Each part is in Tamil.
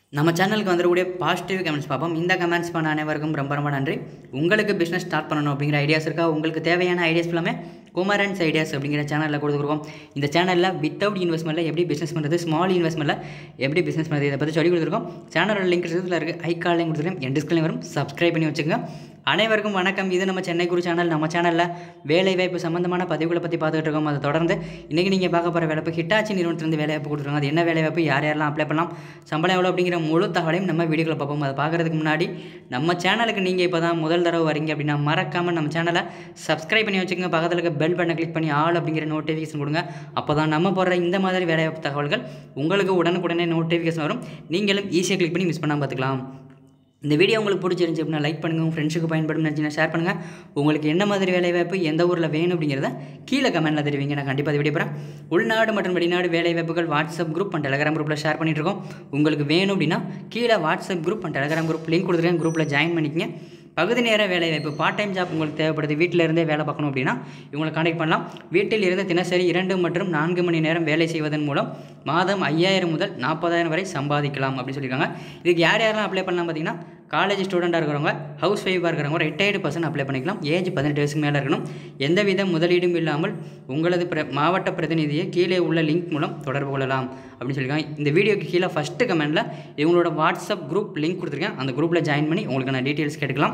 நம்ம சேனலுக்கு வந்துடக்கூடிய பாசிட்டிவ் கமெண்ட்ஸ் பார்ப்போம் இந்த கமெண்ட்ஸ் பண்ண அனைவருக்கும் ரொம்ப ரொம்ப நன்றி உங்களுக்கு பிஸ்னஸ் ஸ்டார்ட் பண்ணணும் அப்படிங்கிற ஐடியாஸ் இருக்கா உங்களுக்கு தேவையான ஐடியாஸ் எல்லாமே குமரன்ஸ் ஐடியாஸ் அப்படிங்கிற சேனலில் கொடுத்துருக்கோம் இந்த சேனலில் வித்தவுட் இன்வெஸ்ட்மெண்ட்டில் எப்படி பிஸ்னஸ் பண்ணுறது ஸ்மால் இன்வெஸ்ட்மெண்ட்டில் எப்படி பிஸ்னஸ் பண்ணுறது இதை பற்றி சொல்லி கொடுத்துருக்கோம் சேனலோட லிங்க் இதில் இருக்குது ஐ காலையும் கொடுத்துருக்கேன் என் டிஸ்கிளைம் வரும் சப்ஸ்கிரைப் பண்ணி வச்சுக்கோங்க அனைவருக்கும் வணக்கம் இது நம்ம சென்னை குரு சேனல் நம்ம சேனலில் வேலைவாய்ப்பு சம்மந்தமான பதிவுகளை பற்றி பார்த்துட்டு இருக்கோம் அதை தொடர்ந்து இன்றைக்கி நீங்கள் பார்க்க போகிற வேலைப்பு ஹிட்டாச்சி நிறுவனத்திலிருந்து வேலைவாய்ப்பு கொடுத்துருக்காங்க அது என்ன வேலைவாய்ப்பு யார் யாரெல்லாம் அப்ளை பண்ணலாம் சம்பளம் எவ்வளோ அப்படிங்கிற முழு தகவலையும் நம்ம வீடியோவில் பார்ப்போம் அதை பார்க்குறதுக்கு முன்னாடி நம்ம சேனலுக்கு நீங்கள் இப்போ தான் முதல் தடவை வரீங்க அப்படின்னா மறக்காமல் நம்ம சேனலை சப்ஸ்கிரைப் பண்ணி வச்சுக்கோங்க பக்கத்தில் இருக்க பெல் பட்டனை கிளிக் பண்ணி ஆல் அப்படிங்கிற நோட்டிஃபிகேஷன் கொடுங்க அப்போ தான் நம்ம போடுற இந்த மாதிரி வேலைவாய்ப்பு தகவல்கள் உங்களுக்கு உடனுக்குடனே நோட்டிஃபிகேஷன் வரும் நீங்களும் ஈஸியாக கிளிக் பண்ணி மிஸ் பண்ணாமல் பார்த்துக்கலாம் இந்த வீடியோ உங்களுக்கு பிடிச்சிருந்துச்சி அப்படின்னா லைக் பண்ணுங்கள் உங்கள் ஃப்ரெண்ட்ஸுக்கு பயன்படும் நினச்சினா ஷேர் பண்ணுங்கள் உங்களுக்கு என்ன மாதிரி வேலைவாய்ப்பு எந்த ஊரில் வேணும் அப்படிங்கிறத கீழே கமெண்ட்டில் தெரிவிங்க நான் கண்டிப்பாக அது வீடியோ போகிறேன் உள்நாடு மற்றும் வெளிநாடு வேலைவாய்ப்புகள் வாட்ஸ்அப் குரூப் அண்ட் டெலகிராம் குரூப்பில் ஷேர் பண்ணிட்டு இருக்கோம் உங்களுக்கு வேணும் அப்படின்னா கீழே WhatsApp group and Telegram group link கொடுத்துருக்கேன் குரூப்பில் ஜாயின் பண்ணிக்கங்க பகுதி நேர வேலைவாய்ப்பு பார்ட் டைம் ஜாப் உங்களுக்கு தேவைப்படுது வீட்டில் இருந்தே வேலை பார்க்கணும் அப்படின்னா இவங்களை காண்டாக்ட் பண்ணலாம் வீட்டில் இருந்து தினசரி இரண்டு மற்றும் நான்கு மணி நேரம் வேலை செய்வதன் மூலம் மாதம் ஐயாயிரம் முதல் நாற்பதாயிரம் வரை சம்பாதிக்கலாம் அப்படின்னு சொல்லியிருக்காங்க இதுக்கு யார் யாரெல்லாம் அப்ளை பண்ணலாம் பார்த்தீங்கன்னா காலேஜ் ஸ்டூடெண்ட்டாக இருக்கிறவங்க ஹவுஸ் ஒய்ஃபாக இருக்கிறவங்க ரிட்டையர்டு பர்சன் அப்ளை பண்ணிக்கலாம் ஏஜ் பதினெட்டு வயசுக்கு மேலே இருக்கணும் எந்தவித முதலீடும் இல்லாமல் உங்களது பிர மாவட்ட பிரதிநிதியை கீழே உள்ள லிங்க் மூலம் தொடர்பு கொள்ளலாம் அப்படின்னு சொல்லியிருக்காங்க இந்த வீடியோக்கு கீழே ஃபஸ்ட்டு கமெண்ட்டில் இவங்களோட வாட்ஸ்அப் குரூப் லிங்க் கொடுத்துருக்கேன் அந்த குரூப்பில் ஜாயின் பண்ணி உங்களுக்கான டீட்டெயில்ஸ் கேட்டுக்கலாம்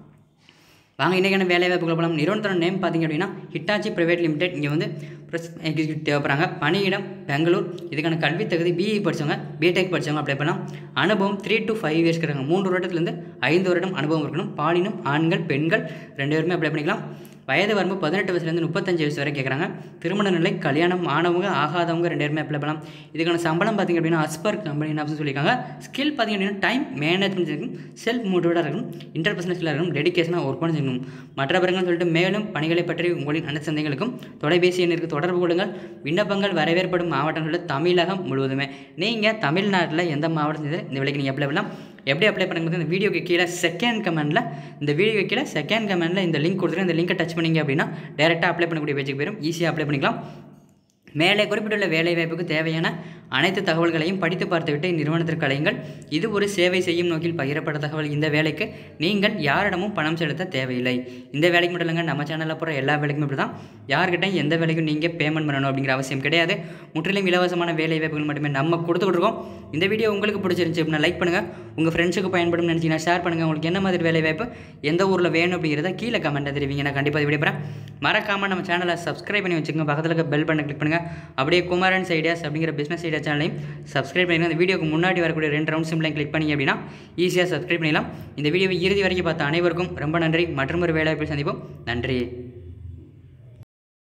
வாங்க இன்றைக்கான வேலை வாய்ப்புகள் போகலாம் நிறுவனத்தோட நேம் பார்த்திங்க அப்படின்னா ஹிட்டாச்சி ப்ரைவேட் லிமிடெட் இங்கே வந்து ப்ரெஸ் எக்ஸிக்யூட்டிவ் தேவைப்படுறாங்க பணியிடம் பெங்களூர் இதுக்கான கல்வி தகுதி பிஇ படித்தவங்க பிடெக் படித்தவங்க அப்ளை பண்ணலாம் அனுபவம் த்ரீ டு ஃபைவ் இயர்ஸ் இருக்கிறாங்க மூன்று வருடத்துலேருந்து ஐந்து வருடம் அனுபவம் இருக்கணும் பாலினம் ஆண்கள் பெண்கள் ரெண்டு பேருமே அப்ளை பண்ணிக்கலாம் வயது வரம்பு பதினெட்டு வயசுலேருந்து முப்பத்தஞ்சு வயசு வரை கேட்குறாங்க திருமண நிலை கல்யாணம் ஆனவங்க ஆகாதவங்க ரெண்டு பேருமே அப்ளை பண்ணலாம் இதுக்கான சம்பளம் பார்த்திங்க அப்படின்னா அஸ்பர் கம்பெனி அப்படின்னு சொல்லியிருக்காங்க ஸ்கில் பார்த்திங்க அப்படின்னா டைம் மேனேஜ்மெண்ட் இருக்கணும் செல்ஃப் மோட்டிவேட்டாக இருக்கணும் இன்டர்பர்சனல் இருக்கணும் டெடிக்கேஷனாக ஒர்க் பண்ணி செய்யணும் மற்ற பிறகுன்னு சொல்லிட்டு மேலும் பணிகளை பற்றி உங்களின் அனைத்து சந்தைகளுக்கும் தொலைபேசி எண்ணிற்கு தொடர்பு கொள்ளுங்கள் விண்ணப்பங்கள் வரவேற்படும் மாவட்டங்களில் தமிழகம் முழுவதுமே நீங்கள் தமிழ்நாட்டில் எந்த மாவட்டத்தில் இந்த வேலைக்கு நீங்கள் அப்ளை பண்ணலாம் எப்படி அப்ளை பண்ணுறது இந்த வீடியோக்கு கீழே செகண்ட் கமெண்டில் இந்த வீடியோக்கு கீழே செகண்ட் கமெண்டில் இந்த லிங்க் கொடுத்துருக்கேன் இந்த லிங்கை டச் பண்ணிங்க அப்படின்னா டேரெக்டாக அப்ளை பண்ணக்கூடிய பேஜுக்கு போயிடும் ஈஸியாக அப்ளை பண்ணிக்கலாம் மேலே குறிப்பிட்டுள்ள வேலைவாய்ப்புக்கு தேவையான அனைத்து தகவல்களையும் படித்து பார்த்துவிட்டு இந்நிறுவனத்திற்கு அழையுங்கள் இது ஒரு சேவை செய்யும் நோக்கில் பகிரப்பட்ட தகவல் இந்த வேலைக்கு நீங்கள் யாரிடமும் பணம் செலுத்த தேவையில்லை இந்த வேலைக்கு மட்டும் இல்லைங்க நம்ம சேனலில் போகிற எல்லா வேலைக்குமே இப்படி தான் யார்கிட்டையும் எந்த வேலைக்கும் நீங்கள் பேமெண்ட் பண்ணணும் அப்படிங்கிற அவசியம் கிடையாது முற்றிலும் இலவசமான வேலை வாய்ப்புகள் மட்டுமே நம்ம கொடுத்துக்கிட்டு இருக்கோம் இந்த வீடியோ உங்களுக்கு பிடிச்சிருந்துச்சி அப்படின்னா லைக் பண்ணுங்கள் உங்கள் ஃப்ரெண்ட்ஸுக்கு பயன்படும் நினச்சிங்கன்னா ஷேர் பண்ணுங்கள் உங்களுக்கு என்ன மாதிரி வேலை வாய்ப்பு எந்த ஊரில் வேணும் அப்படிங்கிறத கீழே கமெண்ட்டை தெரிவிங்க நான் கண்டிப்பாக இது விடைபெறேன் மறக்காமல் நம்ம சேனலை சப்ஸ்கிரைப் பண்ணி வச்சுக்கோங்க பக்கத்தில் இருக்க பெல் பட்டனை கிளிக் பண்ணுங்கள் அப்படியே குமாரன்ஸ் ஐடியாஸ் அப்படிங்கிற பிஸ்னஸ் ஐடியா சேனலையும் சப்ஸ்கிரைப் பண்ணிங்க அந்த வீடியோக்கு முன்னாடி வரக்கூடிய ரெண்டு ரவுண்ட் சிம்பிளையும் கிளிக் பண்ணி அப்படின்னா ஈஸியாக சப்ஸ்கிரைப் பண்ணிடலாம் இந்த வீடியோவை இறுதி வரைக்கும் பார்த்த அனைவருக்கும் ரொம்ப நன்றி மற்றும் ஒரு வேலைவாய்ப்பில் சந்திப்போம் நன்றி